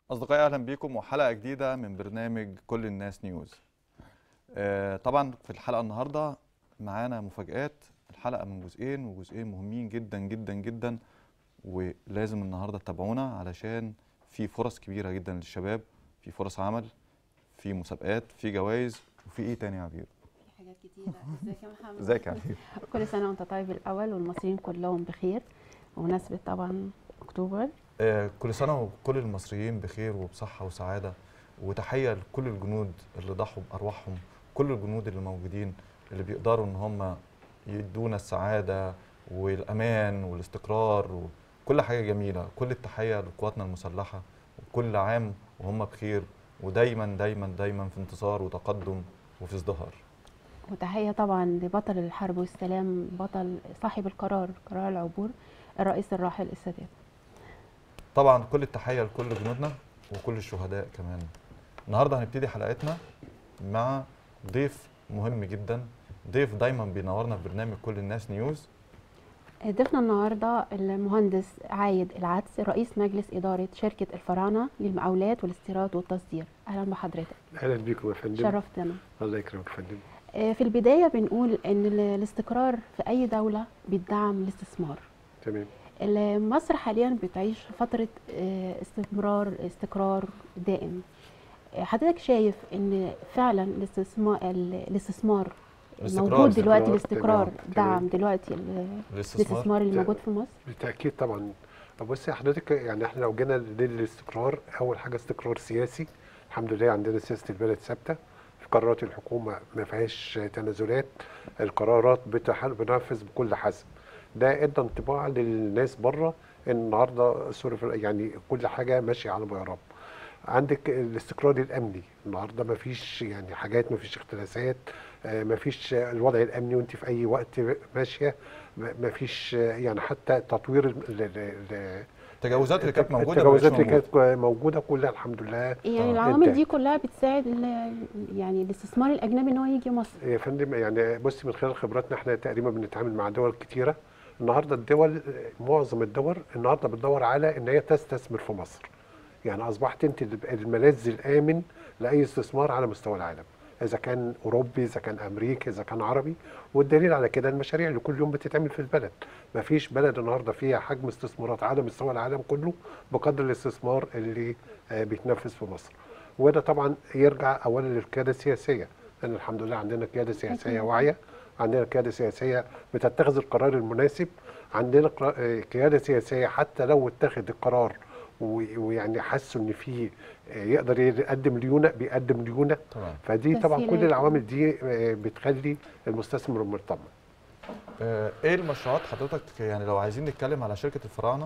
أصدقائي أهلا بيكم وحلقة جديدة من برنامج كل الناس نيوز آه، طبعا في الحلقة النهاردة معانا مفاجآت الحلقة من جزئين وجزئين مهمين جدا جدا جدا ولازم النهاردة تتابعونا علشان في فرص كبيرة جدا للشباب في فرص عمل في مسابقات في جوائز وفي ايه تاني يا عبير في حاجات كتيرة ازيك يا محمد ازيك يا عبير كل سنة وانت طيب الأول والمصريين كلهم بخير بمناسبة طبعا أكتوبر آه، كل سنة وكل المصريين بخير وبصحة وسعادة وتحية لكل الجنود اللي ضحوا بأرواحهم كل الجنود اللي موجودين اللي بيقدروا إن هم يدونا السعادة والأمان والاستقرار وكل حاجة جميلة كل التحية لقواتنا المسلحة وكل عام وهم بخير ودايما دايما دايما في انتصار وتقدم وفي ازدهار وتحية طبعا لبطل الحرب والسلام بطل صاحب القرار قرار العبور الرئيس الراحل السادات طبعا كل التحية لكل جنودنا وكل الشهداء كمان النهارده هنبتدي حلقتنا مع ضيف مهم جدا ضيف دايما بينورنا في برنامج كل الناس نيوز ضيفنا النهاردة المهندس عايد العدس رئيس مجلس إدارة شركة الفراعنة للمقاولات والاستيراد والتصدير أهلا بحضرتك اهلا بيكم يا فندم شرفتنا الله يكرمك يا فندم آه، في البداية بنقول إن ال- الاستقرار في أي دولة بيدعم الاستثمار تمام ال- مصر حاليا بتعيش فترة آه، استمرار استقرار دائم آه، حضرتك شايف ان فعلا الاستثمار ال- الاستثمار الاستقرار، موجود دلوقتي الاستقرار، الاستقرار تمام، دعم دلوقتي ال- الاستثمار الاستثمار اللي تمام. موجود في مصر بالتاكيد طبعا بص يا حضرتك يعني احنا لو جينا للاستقرار اول حاجه استقرار سياسي الحمد لله عندنا سياسه البلد ثابته في قرارات الحكومه ما فيهاش تنازلات القرارات بتحل بنفذ بكل حزم ده ادى انطباع للناس بره ان النهارده سوري في- يعني كل حاجه ماشيه على ما يرام عندك الاستقرار الامني النهارده ما فيش يعني حاجات ما فيش اختلاسات ما فيش الوضع الامني وانت في اي وقت ماشيه ما فيش يعني حتى تطوير ال- ال- ال- التجاوزات اللي كانت موجوده التجاوزات مبقتش اللي موجودة. كانت موجوده كلها الحمد لله يعني آه. العوامل انتهت. دي كلها بتساعد ال- يعني الاستثمار الاجنبي ان هو يجي مصر يا فندم يعني بصي من خلال خبراتنا احنا تقريبا بنتعامل مع دول كتيره النهارده الدول معظم الدول النهارده بتدور على ان هي تستثمر في مصر يعني اصبحت انت الملاذ الامن لاي استثمار على مستوى العالم اذا كان اوروبي اذا كان امريكي اذا كان عربي والدليل على كده المشاريع اللي كل يوم بتتعمل في البلد ما فيش بلد النهارده فيها حجم استثمارات على مستوى العالم كله بقدر الاستثمار اللي آه، بيتنفذ في مصر وده طبعا يرجع اولا للقياده السياسيه لان الحمد لله عندنا قياده سياسيه أكيد. واعيه عندنا قياده سياسيه بتتخذ القرار المناسب عندنا قرا- آه، قياده سياسيه حتى لو اتخذ القرار و- ويعني حسوا ان في آه، يقدر يقدم ليونه بيقدم ليونه طبعا فدي طبعا كل تسهيلات. العوامل دي آه، بتخلي المستثمر مطمن آه، ايه المشروعات حضرتك يعني لو عايزين نتكلم على شركه الفراعنه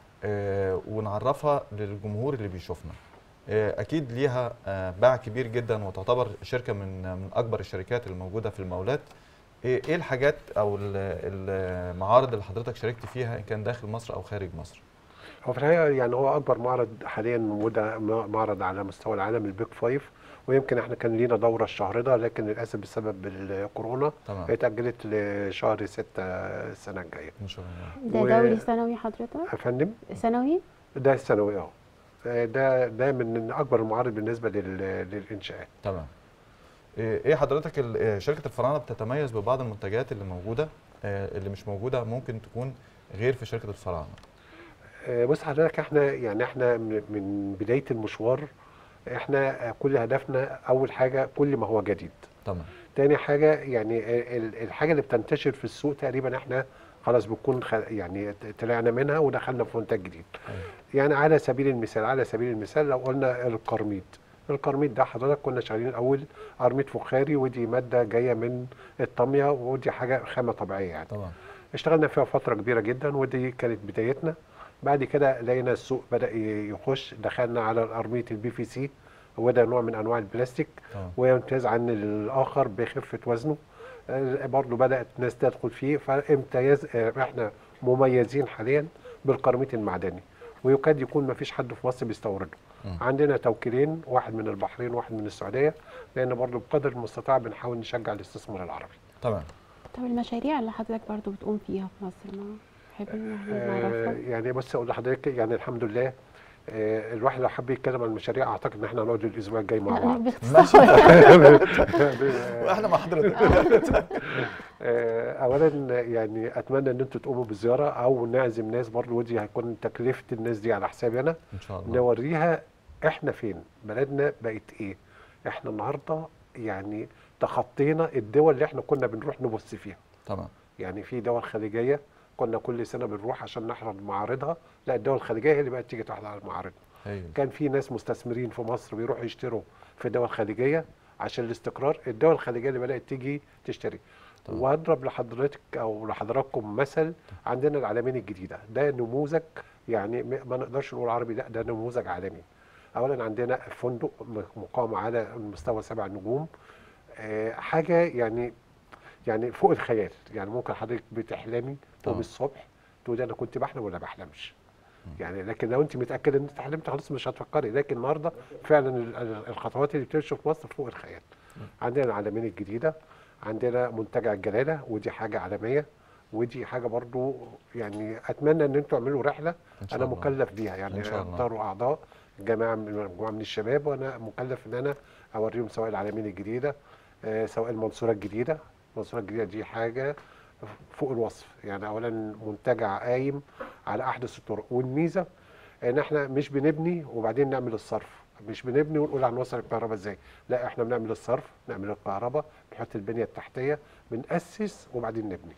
آه، ونعرفها للجمهور اللي بيشوفنا آه، اكيد ليها آه، باع كبير جدا وتعتبر شركه من من اكبر الشركات الموجوده في المولات ايه إيه الحاجات او ال- المعارض اللي حضرتك شاركت فيها ان كان داخل مصر او خارج مصر هو في الحقيقه يعني هو اكبر معرض حاليا موجود م- معرض على مستوى العالم البيج فايف ويمكن احنا كان لينا دوره الشهر ده لكن للاسف بسبب الكورونا تمام اتاجلت لشهر 6 السنه الجايه ان شاء الله ده و- دوري سنوي حضرتك يا فندم سنوي ده السنوي اه ده ده من اكبر المعارض بالنسبه لل- للانشاءات تمام ايه إيه حضرتك ال- آه، شركه الفراعنه بتتميز ببعض المنتجات اللي موجوده آه، اللي مش موجوده ممكن تكون غير في شركه الفراعنه آه، بص حضرتك احنا يعني احنا من من بدايه المشوار احنا آه، كل هدفنا اول حاجه كل ما هو جديد تمام تاني حاجة يعني ال- الحاجة اللي بتنتشر في السوق تقريبا احنا خلاص بنكون خ- يعني طلعنا منها ودخلنا في منتج جديد. أيوة. يعني على سبيل المثال على سبيل المثال لو قلنا القرميد. القرميد ده حضرتك كنا شغالين الاول قرميد فخاري ودي مادة جاية من الطمية ودي حاجة خامة طبيعية يعني. طبعا اشتغلنا فيها فترة كبيرة جدا ودي كانت بدايتنا. بعد كده لقينا السوق بدأ ي- يخش دخلنا على القرمية البي في سي وده نوع من انواع البلاستيك طبعا ويمتاز عن الآخر بخفة وزنه آه، برضو بدأت ناس تدخل فيه فامتياز آه، احنا مميزين حاليا بالقرميط المعدني ويكاد يكون ما فيش حد في مصر بيستورده مم. عندنا توكيلين واحد من البحرين وواحد من السعودية لأن برضو بقدر المستطاع بنحاول نشجع الاستثمار العربي تمام طب المشاريع اللي حضرتك برضو بتقوم فيها في مصر ما حابين ان احنا آه، نعرفها يعني بص اقول لحضرتك يعني الحمد لله آه، الواحد لو حب يتكلم عن المشاريع اعتقد ان احنا هنقعد الاسبوع الجاي مع لا، بعض باختصار واحنا مع حضرتك آه، اولا يعني اتمنى ان انتوا تقوموا بالزياره او نعزم ناس برضه ودي هيكون تكلفه الناس دي على حسابي انا ان شاء الله نوريها احنا فين بلدنا بقت ايه احنا النهارده يعني تخطينا الدول اللي احنا كنا بنروح نبص فيها تمام يعني في دول خليجيه كنا كل سنه بنروح عشان نحضر معارضها لا الدول الخليجيه هي اللي بقت تيجي تحضر على المعارض هايل كان في ناس مستثمرين في مصر بيروحوا يشتروا في دول خليجيه عشان الاستقرار الدول الخليجيه اللي بدات تيجي تشتري تمام. وهضرب لحضرتك او لحضراتكم مثل عندنا العالمين الجديده ده نموذج يعني م- ما نقدرش نقول عربي لا ده نموذج عالمي اولا عندنا فندق م- مقام على مستوى سبع نجوم آه، حاجه يعني يعني فوق الخيال يعني ممكن حضرتك بتحلمي تقوم طبعا. الصبح تقولي انا كنت بحلم ولا بحلمش يعني لكن لو انت متاكده ان انت حلمت خلاص مش هتفكري لكن النهارده فعلا ال- ال- الخطوات اللي بتمشي في مصر فوق الخيال عندنا العالمين الجديده عندنا منتجع الجلاله ودي حاجه عالميه ودي حاجه برضو يعني اتمنى ان انتوا تعملوا رحله ان شاء انا الله مكلف بيها يعني إن شاء الله. اختاروا اعضاء جماعه من مجموعه من الشباب وانا مكلف ان انا اوريهم سواء العالمين الجديده آه، سواء المنصوره الجديده المنصوره الجديده دي حاجه فوق الوصف يعني اولا منتجع قايم على احدث الطرق والميزه ان احنا مش بنبني وبعدين نعمل الصرف مش بنبني ونقول هنوصل الكهرباء ازاي لا احنا بنعمل الصرف نعمل الكهرباء نحط البنيه التحتيه بنأسس وبعدين نبني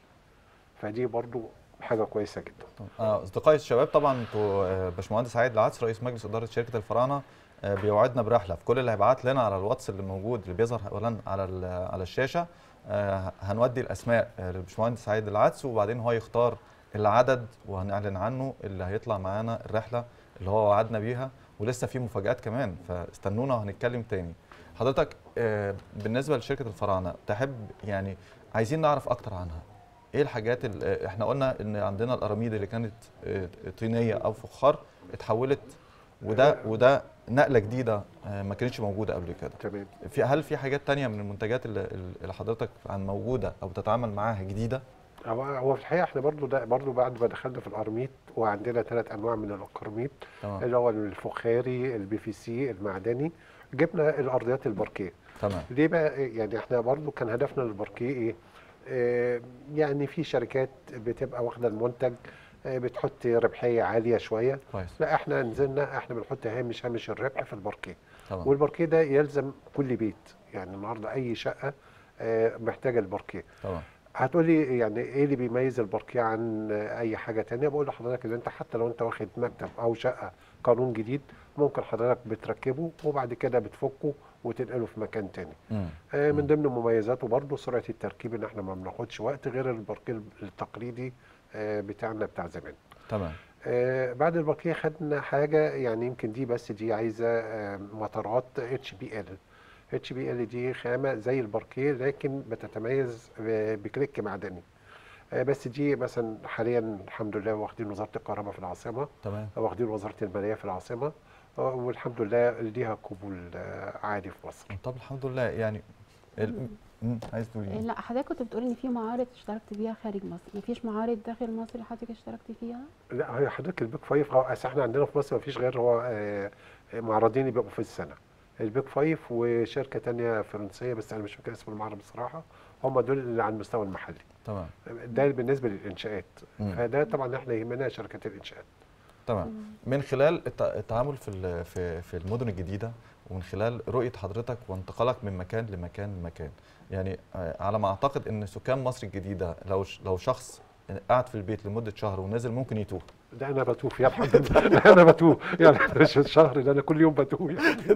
فدي برضو حاجه كويسه جدا طب، آه، اصدقائي الشباب طبعا انتوا آه، باشمهندس سعيد العدس رئيس مجلس اداره شركه الفراعنه آه، بيوعدنا برحله في كل اللي هيبعت لنا على الواتس اللي موجود اللي بيظهر اولا على ال- على الشاشه آه، هنودي الاسماء آه، للباشمهندس سعيد العدس وبعدين هو يختار العدد وهنعلن عنه اللي هيطلع معانا الرحله اللي هو وعدنا بيها ولسه في مفاجات كمان فاستنونا وهنتكلم تاني حضرتك آه، بالنسبه لشركه الفراعنه تحب يعني عايزين نعرف اكتر عنها ايه الحاجات اللي احنا قلنا ان عندنا الاراميد اللي كانت آه، طينيه او فخار اتحولت وده وده نقله جديده آه، ما كانتش موجوده قبل كده تمام في هل في حاجات تانية من المنتجات اللي, اللي حضرتك عن موجوده او بتتعامل معاها جديده هو هو في الحقيقه احنا برضو ده برضو بعد ما دخلنا في القرميط وعندنا ثلاث انواع من القرميط تمام اللي هو الفخاري البي في سي المعدني جبنا الارضيات الباركيه تمام ليه بقى يعني احنا برضو كان هدفنا للباركيه ايه آه يعني في شركات بتبقى واخده المنتج آه بتحط ربحيه عاليه شويه كويس لا احنا نزلنا احنا بنحط هامش هامش الربح في الباركيه تمام والباركيه ده يلزم كل بيت يعني النهارده اي شقه آه محتاجه الباركيه تمام هتقولي يعني ايه اللي بيميز الباركيه عن اي حاجه تانية بقول لحضرتك ان انت حتى لو انت واخد مكتب او شقه قانون جديد ممكن حضرتك بتركبه وبعد كده بتفكه وتنقله في مكان تاني مم. آه، من ضمن مميزاته برضه سرعه التركيب ان احنا ما بناخدش وقت غير الباركيه التقليدي آه، بتاعنا بتاع زمان تمام آه، بعد الباركيه خدنا حاجه يعني يمكن دي بس دي عايزه آه، مطارات اتش بي ال اتش بي ال دي خامه زي الباركيه لكن بتتميز ب- بكليك معدني آه، بس دي مثلا حاليا الحمد لله واخدين وزاره الكهرباء في العاصمه تمام واخدين وزاره الماليه في العاصمه آه، والحمد لله ليها قبول آه، عالي في مصر طب الحمد لله يعني ال... مم. عايز تقول ايه لا حضرتك كنت بتقول ان في معارض اشتركت فيها خارج مصر مفيش معارض داخل مصر حضرتك اشتركت فيها لا هي حضرتك البيك فايف هو أصل احنا عندنا في مصر مفيش غير هو آه، معرضين بيبقوا في السنه البيك فايف وشركه تانية فرنسيه بس انا مش فاكر اسم المعرض بصراحه هم دول اللي على المستوى المحلي تمام ده بالنسبه للانشاءات مم. فده طبعا احنا يهمنا شركات الانشاءات تمام من خلال الت- التعامل في ال- في في المدن الجديده ومن خلال رؤيه حضرتك وانتقالك من مكان لمكان لمكان يعني آه، على ما اعتقد ان سكان مصر الجديده لو ش- لو شخص قاعد في البيت لمده شهر ونازل ممكن يتوه ده انا بتوه يا الحمد لله انا بتوه يعني مش الشهر ده انا كل يوم بتوه يعني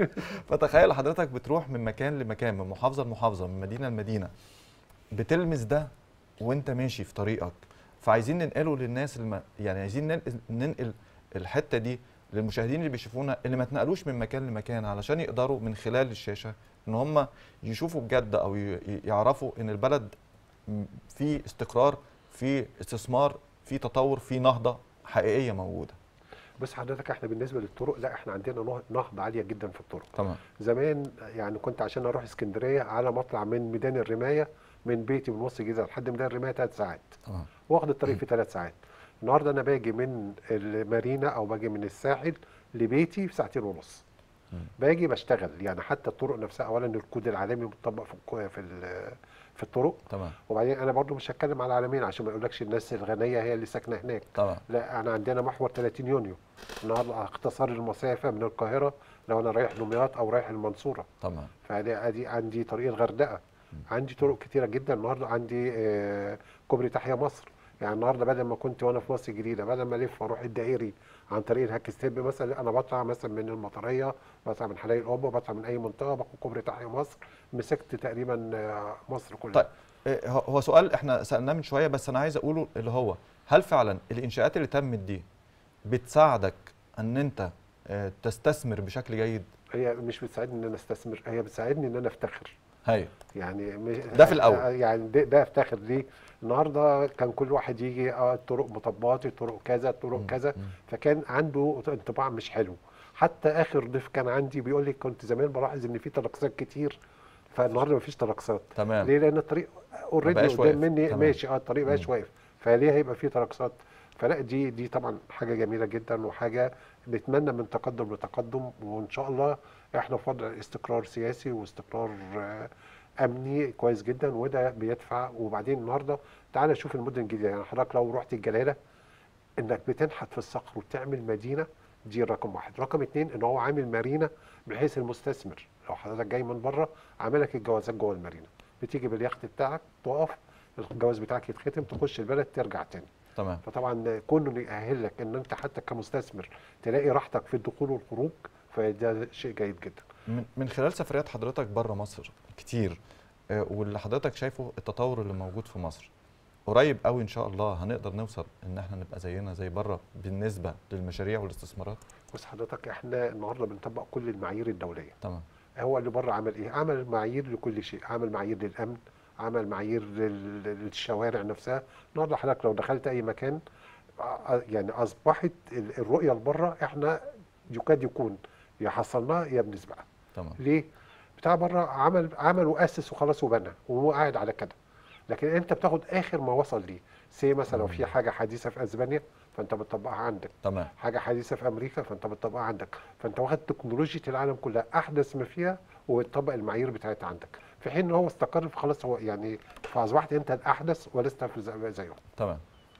فتخيل حضرتك بتروح من مكان لمكان من محافظه لمحافظه من مدينه لمدينه بتلمس ده وانت ماشي في طريقك فعايزين ننقله للناس الم... يعني عايزين ننقل, ننقل الحته دي للمشاهدين اللي بيشوفونا اللي ما اتنقلوش من مكان لمكان علشان يقدروا من خلال الشاشه ان هم يشوفوا بجد او ي... ي- يعرفوا ان البلد م- في استقرار في استثمار في تطور في نهضه حقيقيه موجوده بس حضرتك احنا بالنسبه للطرق لا احنا عندنا نه- نهضه عاليه جدا في الطرق تمام زمان يعني كنت عشان اروح اسكندريه على مطلع من ميدان الرمايه من بيتي من وسط الجيزه لحد ميدان الرمايه ثلاث ساعات تمام واخد الطريق في ثلاث ساعات النهارده انا باجي من المارينا او باجي من الساحل لبيتي في ساعتين ونص مم. باجي بشتغل يعني حتى الطرق نفسها اولا الكود العالمي مطبق في الكو- في ال- في الطرق تمام وبعدين انا برضو مش هتكلم على العالمين عشان ما يقولكش الناس الغنيه هي اللي ساكنه هناك تمام لا انا عندنا محور 30 يونيو النهارده اختصار المسافه من القاهره لو انا رايح دمياط او رايح المنصوره تمام فادي ادي عندي طريق الغردقه عندي طرق كتيره جدا النهارده عندي آه، كوبري تحيا مصر يعني النهارده بدل ما كنت وانا في مصر الجديده بدل ما الف واروح الدائري عن طريق الهاك ستيب مثلا لا، انا بطلع مثلا من المطريه بطلع من حلايب القبه بطلع من اي منطقه باخد كوبري تحيا مصر مسكت تقريبا آه، مصر كلها طيب إيه، هو هو سؤال احنا سالناه من شويه بس انا عايز اقوله اللي هو هل فعلا الانشاءات اللي تمت دي بتساعدك ان انت آه، تستثمر بشكل جيد هي مش بتساعدني ان انا استثمر هي بتساعدني ان انا افتخر هاي يعني مش ده في الأول. يعني ده, ده افتخر ليه النهارده كان كل واحد يجي اه الطرق مطبات الطرق كذا الطرق مم. كذا مم. فكان عنده انطباع مش حلو حتى اخر ضيف كان عندي بيقول لي كنت زمان بلاحظ ان في تناقصات كتير فالنهارده مفيش تناقصات تمام ليه لان الطريق اوريدي بقاش قدام واقف. مني تمام. ماشي اه الطريق مبقاش مم. واقف فليه هيبقى فيه تناقصات فلا دي دي طبعا حاجه جميله جدا وحاجه نتمنى من تقدم لتقدم وان شاء الله احنا في وضع استقرار سياسي واستقرار آه، امني كويس جدا وده بيدفع وبعدين النهارده تعالى شوف المدن الجديده يعني حضرتك لو رحت الجلاله انك بتنحت في الصخر وتعمل مدينه دي رقم واحد رقم اتنين ان هو عامل مارينا بحيث المستثمر لو حضرتك جاي من بره عامل لك الجوازات جوه المارينا بتيجي باليخت بتاعك تقف الجواز بتاعك يتختم تخش البلد ترجع تاني تمام فطبعا كونه يأهل لك ان انت حتى كمستثمر تلاقي راحتك في الدخول والخروج فده شيء جيد جدا من من خلال سفريات حضرتك بره مصر كتير آه، واللي حضرتك شايفه التطور اللي موجود في مصر قريب قوي ان شاء الله هنقدر نوصل ان احنا نبقى زينا زي بره بالنسبه للمشاريع والاستثمارات بص حضرتك احنا النهارده بنطبق كل المعايير الدوليه تمام هو اللي بره عمل ايه؟ عمل معايير لكل شيء، عمل معايير للامن، عمل معايير لل- للشوارع نفسها، النهارده حضرتك لو دخلت اي مكان ع- يعني اصبحت ال- الرؤيه لبره احنا يكاد يكون يا حصلناها يا بنسبقها. تمام ليه؟ بتاع بره عمل عمل واسس وخلاص وبنى وهو قاعد على كده. لكن انت بتاخد اخر ما وصل ليه. سي مثلا لو في حاجه حديثه في اسبانيا فانت بتطبقها عندك. تمام حاجه حديثه في امريكا فانت بتطبقها عندك فانت واخد تكنولوجيا العالم كلها احدث ما فيها وتطبق المعايير بتاعتها عندك في حين ان هو استقر فخلاص هو يعني فاصبحت انت الاحدث ولست في زي- زيهم تمام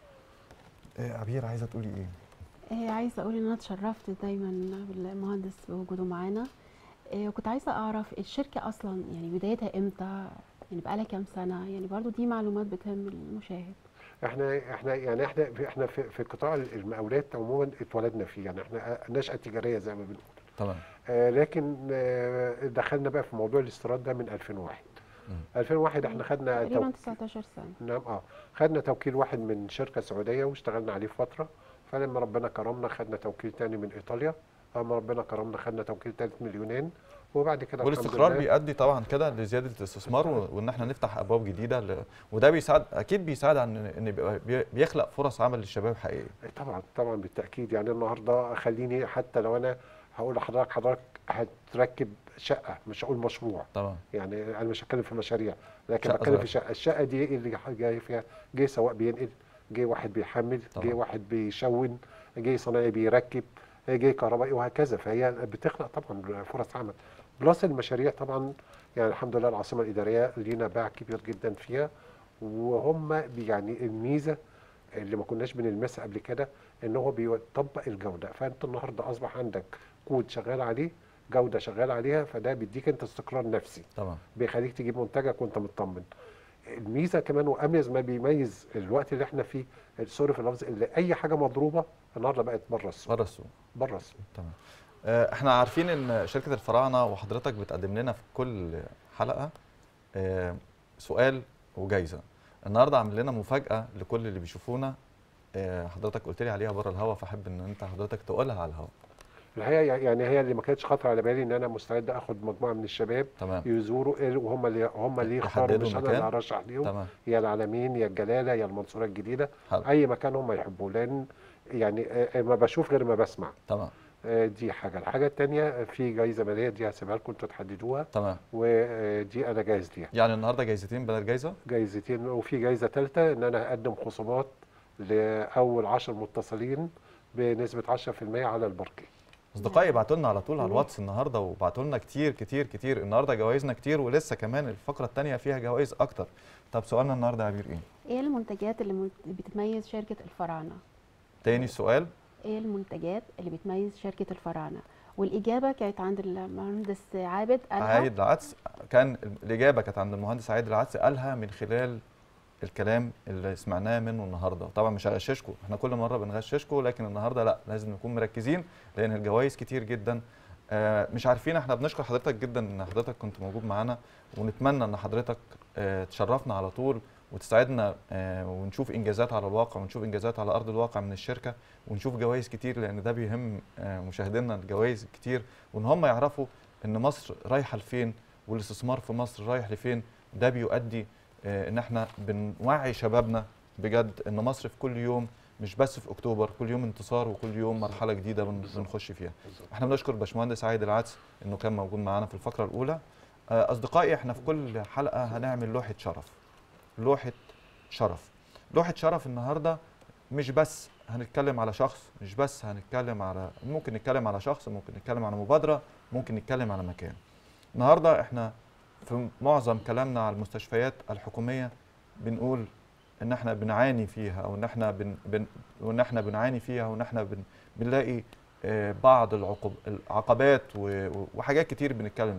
إيه عبير عايزه تقولي ايه آه، عايزه اقول ان انا اتشرفت دايما بالمهندس بوجوده معانا آه، وكنت عايزه اعرف الشركه اصلا يعني بدايتها امتى يعني بقالها كام سنه يعني برضو دي معلومات بتهم المشاهد احنا احنا يعني احنا في احنا في, في قطاع المقاولات عموما اتولدنا فيه يعني احنا نشأة تجاريه زي ما بنقول تمام آه لكن آه دخلنا بقى في موضوع الاستيراد ده من 2001 مم. 2001 احنا خدنا تقريبا توك- 19 سنه نعم اه خدنا توكيل واحد من شركه سعوديه واشتغلنا عليه فتره فلما ربنا كرمنا خدنا توكيل تاني من ايطاليا اما ربنا كرمنا خدنا توكيل تالت من اليونان وبعد كده الحمد والاستقرار لله بيؤدي طبعا كده لزياده الاستثمار و- وان احنا نفتح ابواب جديده ل... وده بيساعد اكيد بيساعد عن ان يبقى بي- بيخلق فرص عمل للشباب حقيقيه طبعا طبعا بالتاكيد يعني النهارده خليني حتى لو انا هقول لحضرتك حضرتك هتركب شقه مش هقول مشروع تمام يعني انا مش هتكلم في مشاريع لكن شقة بتكلم صغيرة. في شقه الشقه دي ايه اللي جاي فيها جه سواق بينقل جه واحد بيحمل طبعا. جه واحد بيشون جه صنايعي بيركب جه كهربائي وهكذا فهي بتخلق طبعا فرص عمل بلس المشاريع طبعا يعني الحمد لله العاصمه الاداريه لينا باع كبير جدا فيها وهم بي- يعني الميزه اللي ما كناش بنلمسها قبل كده ان هو بيطبق الجوده فانت النهارده اصبح عندك كود شغال عليه جوده شغال عليها فده بيديك انت استقرار نفسي تمام بيخليك تجيب منتجك وانت مطمن الميزه كمان واميز ما بيميز الوقت اللي احنا فيه سوري في اللفظ اللي اي حاجه مضروبه النهارده بقت بره السوق بره السوق بره السوق تمام آه، احنا عارفين ان شركه الفراعنه وحضرتك بتقدم لنا في كل حلقه آه، سؤال وجايزه النهارده عامل لنا مفاجاه لكل اللي بيشوفونا آه، حضرتك قلت لي عليها بره الهوا فاحب ان انت حضرتك تقولها على الهوا الحقيقه يعني هي اللي ما كانتش خاطره على بالي ان انا مستعد اخد مجموعه من الشباب تمام يزوروا إيه وهم اللي هم اللي يختاروا يحددوا مش انا المكان. اللي هرشح ليهم تمام يا العالمين يا الجلاله يا المنصوره الجديده حلو اي مكان هم يحبوه لان يعني آه، ما بشوف غير ما بسمع تمام آه، دي حاجه الحاجه الثانيه في جايزه ماليه دي هسيبها لكم انتوا تحددوها تمام ودي انا جايز ليها يعني النهارده جايزتين بدل جايزه جايزتين وفي جايزه ثالثه ان انا هقدم خصومات لاول 10 متصلين بنسبه 10% على البرقي اصدقائي ابعتوا لنا على طول على مم. الواتس النهارده وابعتوا لنا كتير كتير كتير النهارده جوائزنا كتير ولسه كمان الفقره الثانيه فيها جوائز اكتر طب سؤالنا النهارده يا عبير ايه ايه المنتجات اللي مت- بتميز شركه الفراعنه تاني سؤال ايه المنتجات اللي بتميز شركه الفراعنه والاجابه كانت عند المهندس عابد قالها عايد العدس كان الاجابه كانت عند المهندس عايد العدس قالها من خلال الكلام اللي سمعناه منه النهارده طبعا مش هغششكم احنا كل مره بنغششكم لكن النهارده لا لازم نكون مركزين لان الجوائز كتير جدا آه، مش عارفين احنا بنشكر حضرتك جدا ان حضرتك كنت موجود معانا ونتمنى ان حضرتك آه، تشرفنا على طول وتساعدنا آه، ونشوف انجازات على الواقع ونشوف انجازات على ارض الواقع من الشركه ونشوف جوائز كتير لان ده بيهم آه، مشاهدينا الجوائز كتير وان هم يعرفوا ان مصر رايحه لفين والاستثمار في مصر رايح لفين ده بيؤدي آه، ان احنا بنوعي شبابنا بجد ان مصر في كل يوم مش بس في اكتوبر كل يوم انتصار وكل يوم مرحله جديده بن- بالظبط. بنخش فيها احنا بنشكر باشمهندس عايد العدس انه كان موجود معانا في الفقره الاولى آه، اصدقائي احنا في كل حلقه هنعمل لوحه شرف لوحه شرف لوحه شرف النهارده مش بس هنتكلم على شخص مش بس هنتكلم على ممكن نتكلم على شخص ممكن نتكلم على مبادره ممكن نتكلم على مكان النهارده احنا في معظم كلامنا على المستشفيات الحكوميه بنقول ان احنا بنعاني فيها او ان احنا بن بن وان احنا بنعاني فيها وان احنا بن بنلاقي آه، بعض العقب العقبات و- و- وحاجات كتير بنتكلم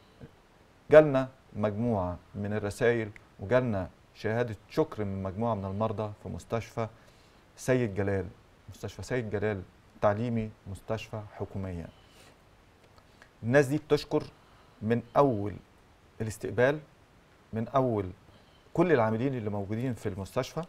جالنا مجموعه من الرسائل وجالنا شهاده شكر من مجموعه من المرضى في مستشفى سيد جلال مستشفى سيد جلال تعليمي مستشفى حكوميه الناس دي بتشكر من اول الاستقبال من اول كل العاملين اللي موجودين في المستشفى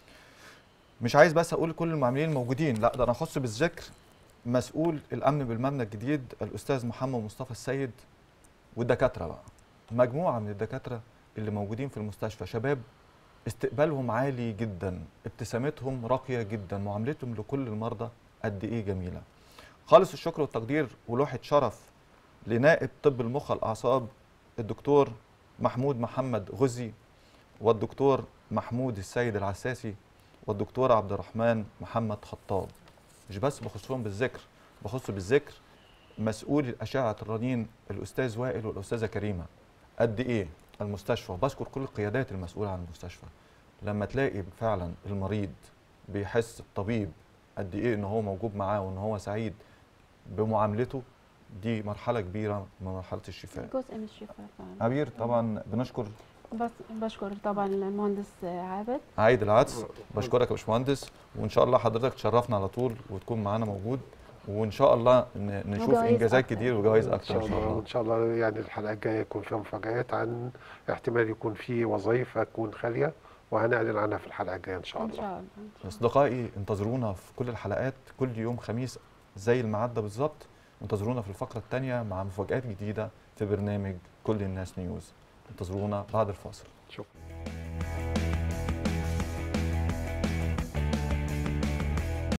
مش عايز بس اقول كل العاملين الموجودين لا ده انا اخص بالذكر مسؤول الامن بالمبنى الجديد الاستاذ محمد مصطفى السيد والدكاتره بقى مجموعه من الدكاتره اللي موجودين في المستشفى شباب استقبالهم عالي جدا ابتسامتهم راقيه جدا معاملتهم لكل المرضى قد ايه جميله خالص الشكر والتقدير ولوحه شرف لنائب طب المخ الاعصاب الدكتور محمود محمد غزي والدكتور محمود السيد العساسي والدكتور عبد الرحمن محمد خطاب مش بس بخصهم بالذكر بخص بالذكر مسؤول أشعة الرنين الأستاذ وائل والأستاذة كريمة قد إيه المستشفى بذكر كل القيادات المسؤولة عن المستشفى لما تلاقي فعلا المريض بيحس الطبيب قد إيه إن هو موجود معاه وإن هو سعيد بمعاملته دي مرحلة كبيرة من مرحلة الشفاء جزء من الشفاء فعلا عبير طبعا بنشكر بس بشكر طبعا المهندس عابد عايد العدس بشكرك يا باشمهندس وان شاء الله حضرتك تشرفنا على طول وتكون معانا موجود وان شاء الله ن- نشوف وجوائز انجازات أكتر. كتير وجوائز ان اكتر شاء ان شاء الله الله ان شاء الله يعني الحلقه الجايه يكون فيها مفاجآت عن احتمال يكون في وظائف هتكون خاليه وهنعلن عنها في الحلقه الجايه ان شاء ان الله شاء الله إن شاء الله. اصدقائي انتظرونا في كل الحلقات كل يوم خميس زي الميعاد ده بالظبط انتظرونا في الفقره الثانيه مع مفاجآت جديده في برنامج كل الناس نيوز انتظرونا بعد الفاصل شكرا